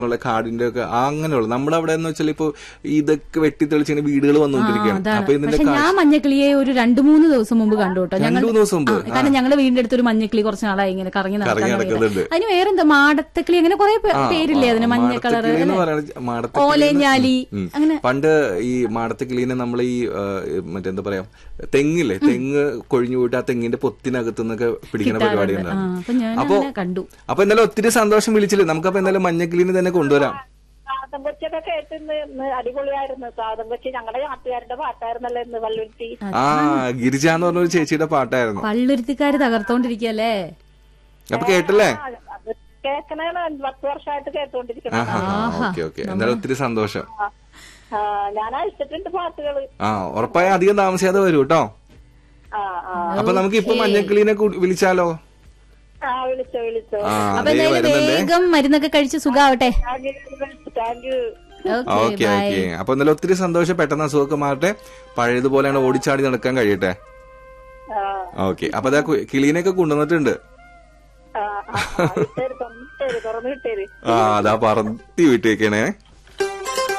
ഉള്ള കാടിന്റെ ഒക്കെ അങ്ങനെയുള്ള നമ്മുടെ അവിടെ എന്ന് വെച്ചാൽ ഇപ്പൊ ഇതൊക്കെ വെട്ടിത്തെളിച്ചിങ്ങനെ വീടുകൾ വന്നുകൊണ്ടിരിക്കുകയാണ് അതാണ് അപ്പൊ ഇതിന്റെ പക്ഷെ ഞാൻ മഞ്ഞക്കിളിയെ ഒരു രണ്ടു മൂന്ന് ദിവസം മുമ്പ് കണ്ടു കേട്ടോ രണ്ടു ഞങ്ങൾ മൂന്ന് ദിവസം മുമ്പ് ആ, കാരണം ഞങ്ങളുടെ വീടിന്റെ അടുത്ത് ഒരു മഞ്ഞക്കിളി കുറച്ച് നാളായി ഇങ്ങനെ കറങ്ങി കറങ്ങി നടക്കാൻ നടക്കുന്നുണ്ട്. തുടങ്ങിയിട്ട്. അതിന് വേറെന്താ മാടത്തക്കിളി അങ്ങനെ കുറെ പേരില്ലേ അതിന് മഞ്ഞ കളർ മാടത്തക്കിളി എന്ന് പറയുന്നത് മാടത്തക്കിളി ഓലഞ്ഞാലി ഉം. അങ്ങനെ പണ്ട് ഈ മാടത്തക്കിളീനെ നമ്മൾ ഈ ആ, മറ്റെന്താ പറയാ തെങ്ങില്ലേ തെങ്ങ് കൊഴിഞ്ഞു പോയിട്ട് ആ തെങ്ങിന്റെ പൊത്തിനകത്തു നിന്നൊക്കെ പിടിക്കുന്ന പരിപാടി ആ, ഉണ്ടായിരുന്നു അപ്പൊ ഞാൻ അപ്പൊ അങ്ങനെ കണ്ടു അപ്പൊ എന്തായാലും ഒത്തിരി സന്തോഷം വിളിച്ചില്ലേ നമുക്കപ്പൊ എന്തായാലും മഞ്ഞക്കിളീനെ തന്നെ കൊണ്ടുവരാം സാധം കൊച്ചൊക്കെ കേട്ട് ഇന്ന് ഇന്ന് അടിപൊളിയായിരുന്നു സാധം കൊച്ചി ഞങ്ങളുടെ നാട്ടുകാരുടെ പാട്ടായിരുന്നല്ലോ ഇന്ന് വല്ലുരുത്തി ആ ഗിരിജ എന്ന് പറഞ്ഞ ഒരു ചേച്ചിയുടെ പാട്ടായിരുന്നു പള്ളുരുത്തിക്കാര് തകർത്തോണ്ടിരിക്കല്ലേ അപ്പൊ കേട്ടല്ലേ ആ, അത് കേൾക്കണേന്ന് പത്ത് വർഷമായിട്ട് കേട്ടോണ്ടിരിക്കണം ആഹാ ഓക്കെ ഓക്കെ എന്തായാലും ഒത്തിരി സന്തോഷം ഞാൻ അയച്ചിട്ടുണ്ട് പാട്ടുകള് ആ ഉറപ്പായ അധികം താമസിയാതെ വരൂ കേട്ടോ ആ ആ അപ്പൊ നമുക്ക് ഇപ്പൊ മഞ്ഞക്കിളീനെ കൂ- വിളിച്ചാലോ ആ വിളിച്ചോ വിളിച്ചോ ആ അപ്പൊ അതേ എന്തായാലും വരുന്നുണ്ടേ വേഗം മരുന്നൊക്കെ കഴിച്ച് സുഖാവട്ടെ thank you thank you okay okay okay അപ്പൊ എന്തായാലും ഒത്തിരി സന്തോഷം പെട്ടെന്ന് അസുഖമൊക്കെ മാറട്ടെ പഴയതുപോലെയാണ് ഓടിച്ചാടി നടക്കാൻ കഴിയട്ടെ ആ ഓക്കെ അപ്പൊ അതാ കു- കിളീനെയൊക്കെ കൊണ്ടുവന്നിട്ടുണ്ട് ആ ആ, ആ, ഇട്ടേര് തുറന്നിട്ടേര് തുറന്നു വിട്ടേര് ആ അതാ പറത്തി വിട്ടേക്കണേ